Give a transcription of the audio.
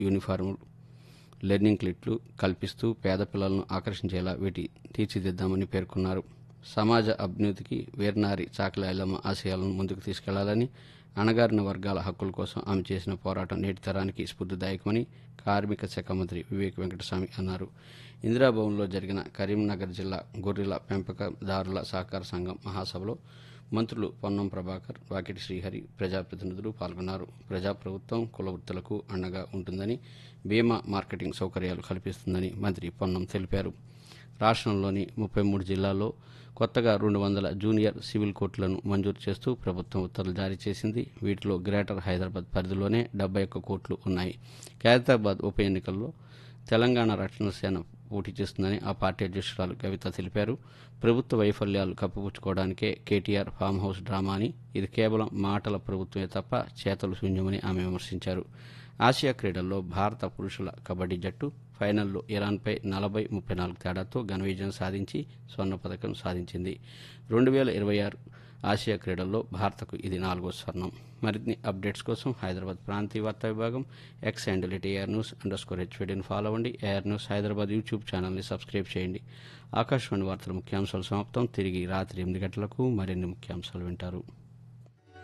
యూనిఫార్ములు learning కిట్లు కల్పిస్తూ పేద పిల్లలను ఆకర్షించేలా వీటి తీర్చిదిద్దామని పేర్కొన్నారు సమాజ అభ్యున్నతికి వీరనారి చాకలి ఐలమ్మ ఆశయాలను ముందుకు తీసుకెళ్లాలని అణగారిన వర్గాల హక్కుల కోసం ఆమె చేసిన పోరాటం నేటి తరానికి స్ఫూర్తిదాయకమని కార్మిక శాఖ మంత్రి వివేక్ వెంకటస్వామి అన్నారు ఇందిరాభవన్లో జరిగిన కరీంనగర్ జిల్లా గొర్రెల పెంపకదారుల సహకార సంఘం మహాసభలో మంత్రులు పొన్నం ప్రభాకర్ వాకిటి శ్రీహరి ప్రజాప్రతినిధులు పాల్గొన్నారు ప్రజాప్రభుత్వం కుల వృత్తులకు అండగా ఉంటుందని బీమా మార్కెటింగ్ సౌకర్యాలు కల్పిస్తుందని మంత్రి పొన్నం తెలిపారు రాష్ట్రంలోని ముప్పై మూడు జిల్లాల్లో కొత్తగా రెండు వందల జూనియర్ సివిల్ కోర్టులను మంజూరు చేస్తూ ప్రభుత్వం ఉత్తర్వులు జారీ చేసింది వీటిలో గ్రేటర్ హైదరాబాద్ పరిధిలోనే డెబ్బై ఒక్క కోట్లు ఉన్నాయి ఖైరతాబాద్ ఉప ఎన్నికల్లో తెలంగాణ రక్షణ సేన పోటీ చేస్తుందని ఆ పార్టీ అధ్యక్షురాలు కవిత తెలిపారు ప్రభుత్వ వైఫల్యాలు కప్పిపుచ్చుకోవడానికే కేటీఆర్ ఫామ్ హౌస్ డ్రామా అని ఇది కేవలం మాటల ప్రభుత్వమే తప్ప చేతలు శూన్యమని ఆమె విమర్శించారు ఆసియా క్రీడల్లో భారత పురుషుల కబడ్డీ జట్టు ఫైనల్లో ఇరాన్పై నలభై ముప్పై నాలుగు తేడాతో ఘన విజయం సాధించి స్వర్ణ పథకం సాధించింది రెండు వేల ఇరవై ఆరు ఆసియా క్రీడల్లో భారత్కు ఇది నాలుగో స్వర్ణం మరిన్ని అప్డేట్స్ కోసం హైదరాబాద్ ప్రాంతీయ వార్తా విభాగం X handle at AR news underscore హెచ్వీడీని ఫాలో అవ్వండి ఏఆర్ న్యూస్ హైదరాబాద్ యూట్యూబ్ ఛానల్ని సబ్స్క్రైబ్ చేయండి ఆకాశవాణి వార్తల ముఖ్యాంశాలు సమాప్తం తిరిగి రాత్రి ఎనిమిది గంటలకు మరిన్ని ముఖ్యాంశాలు వింటారు